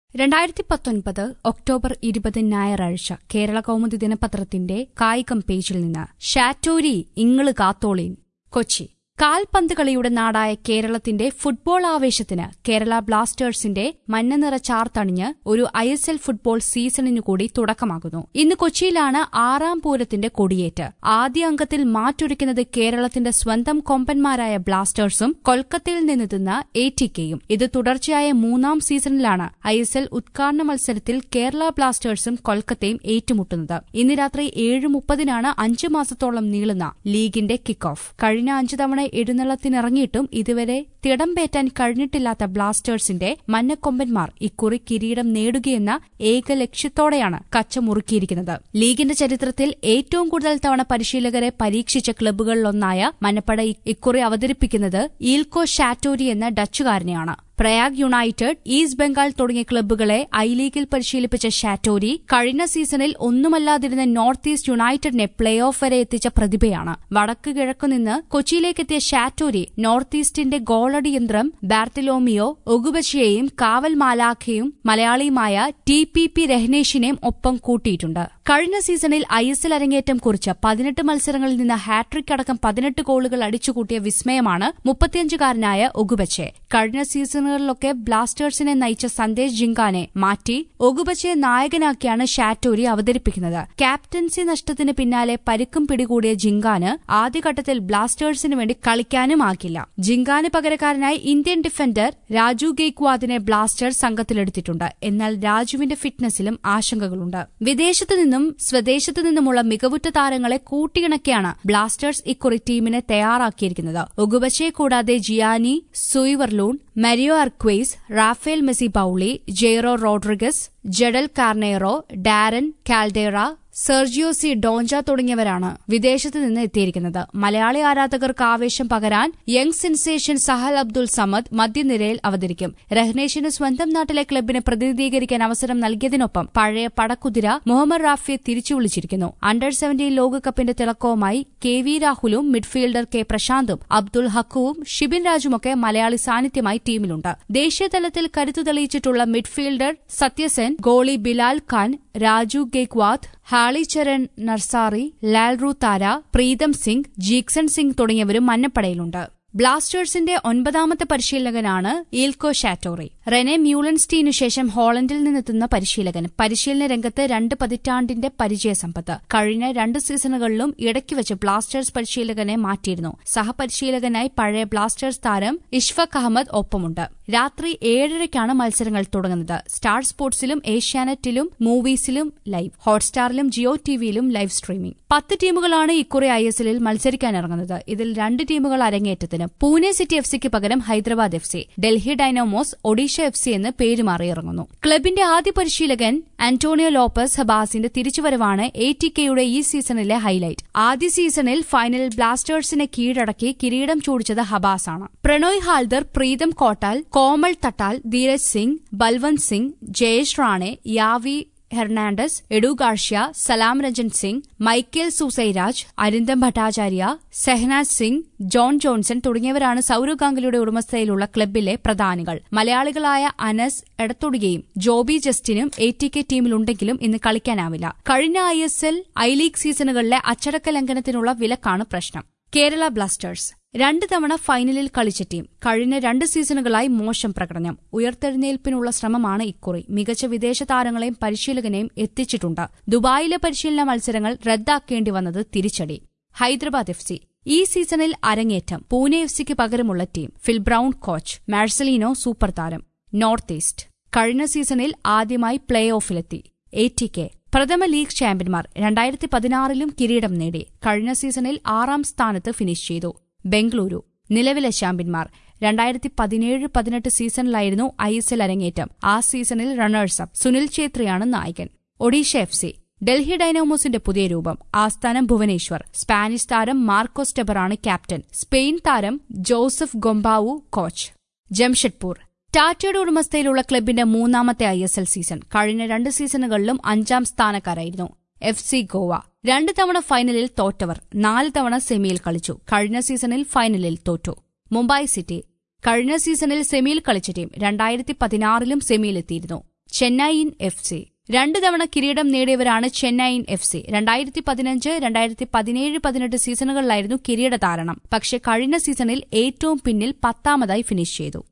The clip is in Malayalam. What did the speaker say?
രണ്ടായിരത്തി പത്തൊൻപത് ഒക്ടോബർ ഇരുപത് ഞായറാഴ്ച കേരള കൗമുദി ദിനപത്രത്തിന്റെ കായികം പേജിൽ നിന്ന് ഷാറ്റോരി ഇങ്ങള് കാത്തോളീൻ കൊച്ചി കാൽപന്ത് കളിയുടെ നാടായ കേരളത്തിന്റെ ഫുട്ബോൾ ആവേശത്തിന് കേരള ബ്ലാസ്റ്റേഴ്സിന്റെ മഞ്ഞനിറ ചാർത്തണിഞ്ഞ് ഒരു ഐ എസ് എൽ ഫുട്ബോൾ സീസണിനു കൂടി തുടക്കമാകുന്നു ഇന്ന് കൊച്ചിയിലാണ് ആറാം പൂരത്തിന്റെ കൊടിയേറ്റ് ആദ്യ അംഗത്തിൽ മാറ്റൊരുക്കുന്നത് കേരളത്തിന്റെ സ്വന്തം കൊമ്പന്മാരായ ബ്ലാസ്റ്റേഴ്സും കൊൽക്കത്തയിൽ നിന്നെത്തുന്ന എ ടി കെയും ഇത് തുടർച്ചയായ മൂന്നാം സീസണിലാണ് ഐ എസ് എൽ ഉദ്ഘാടന മത്സരത്തിൽ കേരള ബ്ലാസ്റ്റേഴ്സും കൊൽക്കത്തയും ഏറ്റുമുട്ടുന്നത് ഇന്ന് രാത്രി ഏഴ് മുപ്പതിനാണ് അഞ്ചു മാസത്തോളം നീളുന്ന ലീഗിന്റെ കിക്ക് ഓഫ് കഴിഞ്ഞ അഞ്ചു തവണ എഴുന്നള്ളത്തിനിറങ്ങിയിട്ടും ഇതുവരെ തിടം പേറ്റാൻ കഴിഞ്ഞിട്ടില്ലാത്ത ബ്ലാസ്റ്റേഴ്സിന്റെ മഞ്ഞക്കൊമ്പന്മാർ ഇക്കുറി കിരീടം നേടുകയെന്ന ഏക ലക്ഷ്യത്തോടെയാണ് കച്ചമുറുക്കിയിരിക്കുന്നത് ലീഗിന്റെ ചരിത്രത്തിൽ ഏറ്റവും കൂടുതൽ തവണ പരിശീലകരെ പരീക്ഷിച്ച ക്ലബ്ബുകളിലൊന്നായ മഞ്ഞപ്പട ഇക്കുറി അവതരിപ്പിക്കുന്നത് ഈൽക്കോ ഷാറ്റോരി എന്ന ഡച്ചുകാരനെയാണ് പ്രയാഗ് യുണൈറ്റഡ് ഈസ്റ്റ് ബംഗാൾ തുടങ്ങിയ ക്ലബ്ബുകളെ ഐ ലീഗിൽ പരിശീലിപ്പിച്ച ഷാറ്റോരി കഴിഞ്ഞ സീസണിൽ ഒന്നുമല്ലാതിരുന്ന നോർത്ത് ഈസ്റ്റ് യുണൈറ്റഡിനെ പ്ലേ ഓഫ് വരെ എത്തിച്ച പ്രതിഭയാണ് വടക്ക് കിഴക്കുനിന്ന് കൊച്ചിയിലേക്കെത്തിയ ഷാറ്റോരി നോർത്ത് ഈസ്റ്റിന്റെ ഗോളടി യന്ത്രം ബാർത്തലോമിയോ ഒഗുബച്ചിയെയും കാവൽ മാലാഖയും മലയാളിയുമായ ടി പി പി രഹ്നേഷിനെയും ഒപ്പം കൂട്ടിയിട്ടുണ്ട് കഴിഞ്ഞ സീസണിൽ ഐ എസ് എൽ അരങ്ങേറ്റം കുറിച്ച പതിനെട്ട് മത്സരങ്ങളിൽ നിന്ന് ഹാട്രിക് അടക്കം പതിനെട്ട് ഗോളുകൾ അടിച്ചുകൂട്ടിയ വിസ്മയമാണ് മുപ്പത്തിയഞ്ചുകാരനായ ഒഗുബച്ചെ കഴിഞ്ഞ സീസണുകളിലൊക്കെ ബ്ലാസ്റ്റേഴ്സിനെ നയിച്ച സന്ദേശ് ജിങ്കാനെ മാറ്റി ഒഗുബച്ചയെ നായകനാക്കിയാണ് ഷാറ്റോരി അവതരിപ്പിക്കുന്നത് ക്യാപ്റ്റൻസി നഷ്ടത്തിന് പിന്നാലെ പരിക്കും പിടികൂടിയ ജിങ്കാന് ആദ്യഘട്ടത്തിൽ ബ്ലാസ്റ്റേഴ്സിന് വേണ്ടി കളിക്കാനുമാകില്ല ജിങ്കാന് പകരക്കാരനായി ഇന്ത്യൻ ഡിഫൻഡർ രാജു ഗെയ്ക്വാദിനെ ബ്ലാസ്റ്റേഴ്സ് സംഘത്തിലെടുത്തിട്ടുണ്ട് എന്നാൽ രാജുവിന്റെ ഫിറ്റ്നസിലും ആശങ്കകളുണ്ട് വിദേശത്തു നിന്നും സ്വദേശത്തു നിന്നുമുള്ള മികവുറ്റ താരങ്ങളെ കൂട്ടിയിണക്കിയാണ് ബ്ലാസ്റ്റേഴ്സ് ഇക്കുറി ടീമിനെ തയ്യാറാക്കിയിരിക്കുന്നത് ഒഗുബച്ചയെ കൂടാതെ Gianni Zuiverloon Mario Arcues Raphael Messi Bouli Jairo Rodrigues Jessel Carneiro Darren Caldeira Sergio Cidoncha തുടങ്ങിയവരാണ് വിദേശത്ത് നിന്ന് എത്തിയിരിക്കുന്നത് മലയാളി ആരാധകർക്ക് ആവേശം പകരാൻ യങ് സെൻസേഷൻ സഹൽ അബ്ദുൾ സമദ് മധ്യനിരയിൽ അവതരിക്കും രഹ്നേഷിന് സ്വന്തം നാട്ടിലെ ക്ലബിനെ പ്രതിനിധീകരിക്കാൻ അവസരം നൽകിയതിനൊപ്പം പഴയ പടക്കുതിര മുഹമ്മദ് റാഫിയെ തിരിച്ചു വിളിച്ചിരിക്കുന്നു അണ്ടർ സെവന്റീൻ ലോകകപ്പിന്റെ തിളക്കവുമായി കെ വി രാഹുലും മിഡ്ഫീൽഡർ കെ പ്രശാന്തും അബ്ദുൾ ഹക്കുവും ഷിബിൻ രാജുമൊക്കെ മലയാളി സാന്നിധ്യമായി ടീമിലുണ്ട് ദേശീയതലത്തിൽ കരുത്തു തെളിയിച്ചിട്ടുള്ള midfielder Sathyasen goalie Bilal Khan Raju Gaikwad Halicharan Narzary Lalruatthara Pritam Singh Jeakson Singh തുടങ്ങിയവരും മഞ്ഞപ്പടയിലുണ്ട് ബ്ലാസ്റ്റേഴ്സിന്റെ ഒൻപതാമത്തെ പരിശീലകനാണ് ഈൽക്കോ ഷാറ്റോറി റെനെ മ്യൂളൻസ്റ്റീനു ശേഷം ഹോളണ്ടിൽ നിന്നെത്തുന്ന പരിശീലകൻ പരിശീലന രംഗത്ത് രണ്ട് പതിറ്റാണ്ടിന്റെ പരിചയസമ്പത്ത് കഴിഞ്ഞ രണ്ട് സീസണുകളിലും ഇടയ്ക്ക് വെച്ച് ബ്ലാസ്റ്റേഴ്സ് പരിശീലകനെ മാറ്റിയിരുന്നു സഹപരിശീലകനായി പഴയ ബ്ലാസ്റ്റേഴ്സ് താരം ഇഷ്ഫഖ് അഹമ്മദ് ഒപ്പമുണ്ട് രാത്രി ഏഴരയ്ക്കാണ് മത്സരങ്ങൾ തുടങ്ങുന്നത് സ്റ്റാർ സ്പോർട്സിലും ഏഷ്യാനെറ്റിലും മൂവീസിലും ലൈവ് ഹോട്ട്സ്റ്റാറിലും ജിയോ ടിവിയിലും ലൈവ് സ്ട്രീമിംഗ് പത്ത് ടീമുകളാണ് ഇക്കുറി ഐ എസ് എല്ലിൽ മത്സരിക്കാനിറങ്ങുന്നത് ഇതിൽ രണ്ട് ടീമുകൾ അരങ്ങേറ്റത്തിന് പൂനെ സിറ്റി എഫ് സിക്ക് പകരം Hyderabad F C Delhi Dynamos Odisha F C എന്ന് പേര് മാറിയിറങ്ങുന്നു ക്ലബിന്റെ ആദ്യ പരിശീലകൻ ആന്റോണിയോ ലോപ്പസ് ഹബാസിന്റെ തിരിച്ചുവരവാണ് എ ടി കെയുടെ ഈ സീസണിലെ ഹൈലൈറ്റ് ആദ്യ സീസണിൽ ഫൈനലിൽ ബ്ലാസ്റ്റേഴ്സിനെ കീഴടക്കി കിരീടം ചൂടിച്ചത് ഹബാസാണ് Pronay Halder Pritam Kotal Komal Thatal Dheeraj Singh Balwant Singh Jayesh Rane Javi Hernandez Edu Garcia Salam Ranjan Singh Michael Soosairaj Arindam Bhattacharya Sehnaj Singh John Johnson തുടങ്ങിയവരാണ് സൌരവ് ഗാംഗുലിയുടെ ഉടമസ്ഥതയിലുള്ള ക്ലബിലെ പ്രധാനികൾ മലയാളികളായ അനസ് എടത്തൊടുകയും ജോബി ജസ്റ്റിനും എ ടി കെ ടീമിലുണ്ടെങ്കിലും ഇന്ന് കളിക്കാനാവില്ല കഴിഞ്ഞ I S L I league സീസണുകളിലെ അച്ചടക്ക ലംഘനത്തിനുള്ള വിലക്കാണ് പ്രശ്നം കേരള ബ്ലാസ്റ്റേഴ്സ് രണ്ട് തവണ ഫൈനലിൽ കളിച്ച ടീം കഴിഞ്ഞ രണ്ട് സീസണുകളായി മോശം പ്രകടനം ഉയർത്തെഴുന്നേൽപ്പിനുള്ള ശ്രമമാണ് ഇക്കുറി മികച്ച വിദേശ താരങ്ങളെയും പരിശീലകനെയും എത്തിച്ചിട്ടുണ്ട് ദുബായിലെ പരിശീലന മത്സരങ്ങൾ റദ്ദാക്കേണ്ടി വന്നത് തിരിച്ചടി ഹൈദരാബാദ് എഫ് സി ഈ സീസണിൽ അരങ്ങേറ്റം പൂനെ എഫ് സിക്ക് പകരമുള്ള team Phil Brown coach Marcelino super താരം നോർത്ത് ഈസ്റ്റ് കഴിഞ്ഞ സീസണിൽ ആദ്യമായി പ്ലേ ഓഫിലെത്തി എ ടി കെ പ്രഥമ ലീഗ് ചാമ്പ്യന്മാർ രണ്ടായിരത്തി പതിനാറിലും കിരീടം നേടി കഴിഞ്ഞ സീസണിൽ ആറാം സ്ഥാനത്ത് ഫിനിഷ് ചെയ്തു ബംഗളൂരു നിലവിലെ ചാമ്പ്യന്മാർ രണ്ടായിരത്തി പതിനേഴ് പതിനെട്ട് സീസണിലായിരുന്നു ഐ എസ് എൽ അരങ്ങേറ്റം ആ സീസണിൽ റണ്ണേഴ്സപ്പ് സുനിൽ ഛേത്രിയാണ് നായകൻ ഒഡീഷ എഫ് സി ഡൽഹി ഡൈനാമോസിന്റെ പുതിയ രൂപം ആസ്ഥാനം ഭുവനേശ്വർ സ്പാനിഷ് താരം മാർക്കോസ് ടെബറാണ് ക്യാപ്റ്റൻ സ്പെയിൻ താരം ജോസഫ് ഗൊംബാവു കോച്ച് ജംഷഡ്പൂർ ടാറ്റയുടെ ഉടമസ്ഥയിലുള്ള ക്ലബിന്റെ മൂന്നാമത്തെ ഐ എസ് എൽ സീസൺ കഴിഞ്ഞ രണ്ട് സീസണുകളിലും അഞ്ചാം സ്ഥാനക്കാരായിരുന്നു എഫ് സി ഗോവ രണ്ട് തവണ ഫൈനലിൽ തോറ്റവർ നാല് തവണ സെമിയിൽ കളിച്ചു കഴിഞ്ഞ സീസണിൽ ഫൈനലിൽ തോറ്റു മുംബൈ സിറ്റി കഴിഞ്ഞ സീസണിൽ സെമിയിൽ കളിച്ച ടീം രണ്ടായിരത്തി പതിനാറിലും സെമിയിലെത്തിയിരുന്നു ചെന്നൈയിൻ എഫ് സി രണ്ടു തവണ കിരീടം നേടിയവരാണ് ചെന്നൈയിൻ എഫ് സി രണ്ടായിരത്തി പതിനഞ്ച് രണ്ടായിരത്തി പതിനേഴ് പതിനെട്ട് സീസണുകളിലായിരുന്നു കിരീട താരണം പക്ഷെ കഴിഞ്ഞ സീസണിൽ ഏറ്റവും പിന്നിൽ പത്താമതായി ഫിനിഷ് ചെയ്തു